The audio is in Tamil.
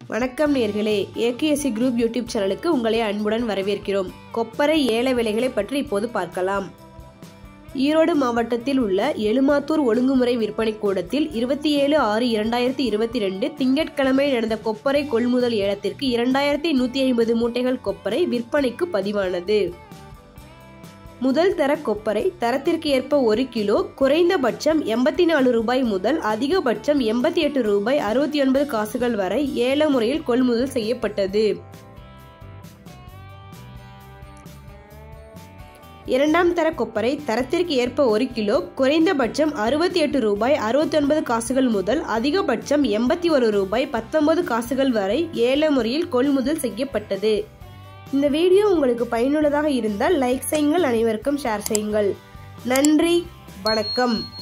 வணக்கம் நேர்களே ஏகேஎஸ்சி குரூப் யூடியூப் சேனலுக்கு உங்களை அன்புடன் வரவேற்கிறோம் கொப்பரை ஏல விலைகளை பற்றி இப்போது பார்க்கலாம் ஈரோடு மாவட்டத்தில் உள்ள எழுமாத்தூர் ஒழுங்குமுறை விற்பனை கூடத்தில் இருபத்தி ஏழு ஆறு இரண்டாயிரத்தி இருபத்தி ரெண்டு திங்கட்கிழமை நடந்த கொப்பரை கொள்முதல் ஏலத்திற்கு இரண்டாயிரத்தி நூற்றி ஐம்பது மூட்டைகள் கொப்பரை விற்பனைக்கு பதிவானது முதல் தர கொப்பரை தரத்திற்கு ஏற்ப ஒரு கிலோ குறைந்தபட்சம் எண்பத்தி நாலு ரூபாய் முதல் அதிகபட்சம் எண்பத்தி எட்டு ரூபாய் அறுபத்தி ஒன்பது காசுகள் வரை ஏல முறையில் கொள்முதல் செய்யப்பட்டது இரண்டாம் தர கொப்பரை தரத்திற்கு ஏற்ப ஒரு கிலோ குறைந்தபட்சம் அறுபத்தி எட்டு ரூபாய் அறுபத்தி ஒன்பது காசுகள் முதல் அதிகபட்சம் எண்பத்தி ஒரு ரூபாய் பத்தொன்பது காசுகள் வரை ஏல முறையில் கொள்முதல் செய்யப்பட்டது இந்த வீடியோ உங்களுக்கு பயனுள்ளதாக இருந்தால் லைக் செய்யுங்கள் அனைவருக்கும் ஷேர் செய்யுங்கள் நன்றி வணக்கம்